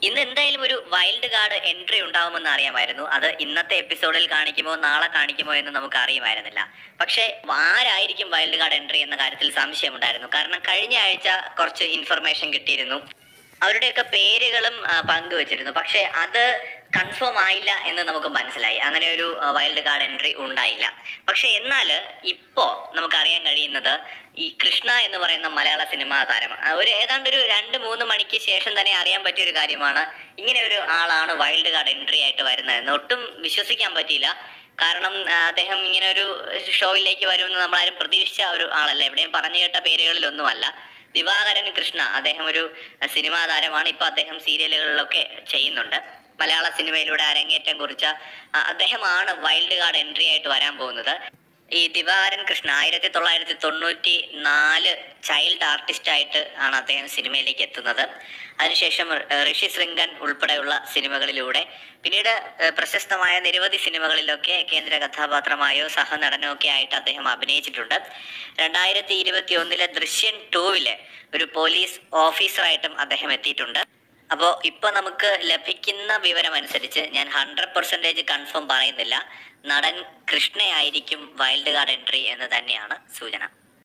ഇന്ന് എന്തായാലും ഒരു വൈൽഡ് കാർഡ് എൻട്രി ഉണ്ടാവുമെന്ന് അറിയാമായിരുന്നു അത് ഇന്നത്തെ എപ്പിസോഡിൽ കാണിക്കുമോ നാളെ കാണിക്കുമോ എന്ന് നമുക്ക് അറിയുമായിരുന്നില്ല പക്ഷേ ആരായിരിക്കും വൈൽഡ് കാർഡ് എൻട്രി എന്ന കാര്യത്തിൽ സംശയമുണ്ടായിരുന്നു കാരണം കഴിഞ്ഞ ആഴ്ച കുറച്ച് ഇൻഫർമേഷൻ കിട്ടിയിരുന്നു അവരുടെയൊക്കെ പേരുകളും ആ, പങ്കുവച്ചിരുന്നു പക്ഷേ അത് കൺഫേം ആയില്ല എന്ന് നമുക്ക് മനസ്സിലായി അങ്ങനെ ഒരു ആ, വൈൽഡ് കാർഡ് എൻട്രി ഉണ്ടായില്ല പക്ഷെ എന്നാൽ ഇപ്പോ നമുക്ക് അറിയാൻ കഴിയുന്നത് ഈ കൃഷ്ണ എന്ന് പറയുന്ന മലയാള സിനിമാ താരം ആ, ഒരു ഏതാണ്ട് ഒരു രണ്ട് മൂന്ന് മണിക്ക് ശേഷം തന്നെ അറിയാൻ പറ്റിയ ഒരു കാര്യമാണ് ഇങ്ങനെ ഒരു ആളാണ് വൈൽഡ് കാർഡ് എൻട്രി ആയിട്ട് വരുന്നത് ഒട്ടും വിശ്വസിക്കാൻ പറ്റിയില്ല കാരണം ആ, അദ്ദേഹം ഇങ്ങനെ ഒരു ഷോയിലേക്ക് വരുമെന്ന് നമ്മളാരും പ്രതീക്ഷിച്ച ഒരു ആളല്ല എവിടെയും പറഞ്ഞു കേട്ട പേരുകളിലൊന്നുമല്ല ദിവാകരൻ കൃഷ്ണ അദ്ദേഹം ഒരു സിനിമാ താരമാണ് ഇപ്പൊ അദ്ദേഹം സീരിയലുകളിലൊക്കെ ചെയ്യുന്നുണ്ട് മലയാള സിനിമയിലൂടെ അരങ്ങേറ്റം കുറിച്ച ആ, അദ്ദേഹമാണ് വൈൽഡ് കാർഡ് എൻട്രി ആയിട്ട് വരാൻ പോകുന്നത് ഈ ദിവാകരൻ കൃഷ്ണ ആയിരത്തി തൊള്ളായിരത്തി തൊണ്ണൂറ്റി നാല് ചൈൽഡ് ആർട്ടിസ്റ്റ് ആയിട്ട് ആണ് അദ്ദേഹം സിനിമയിലേക്ക് എത്തുന്നത് അതിനുശേഷം ഏഹ്, ഋഷി ശൃംഗൻ ഉൾപ്പെടെയുള്ള സിനിമകളിലൂടെ പിന്നീട് ഏഹ്, പ്രശസ്തമായ നിരവധി സിനിമകളിലൊക്കെ കേന്ദ്ര കഥാപാത്രമായോ സഹനടനോ ഒക്കെ ആയിട്ട് അദ്ദേഹം അഭിനയിച്ചിട്ടുണ്ട് രണ്ടായിരത്തി ഇരുപത്തി ഒന്നിലെ ദൃശ്യൻ ടൂവില് ഒരു പോലീസ് ഓഫീസറായിട്ടും അദ്ദേഹം എത്തിയിട്ടുണ്ട് അപ്പോൾ ഇപ്പൊ നമുക്ക് ലഭിക്കുന്ന വിവരം അനുസരിച്ച് ഞാൻ ഹൺഡ്രഡ് പെർസെൻറ്റേജ് കൺഫേം പറയുന്നില്ല നടൻ കൃഷ്ണയായിരിക്കും വൈൽഡ് കാർഡ് എൻട്രി എന്ന് തന്നെയാണ് സൂചന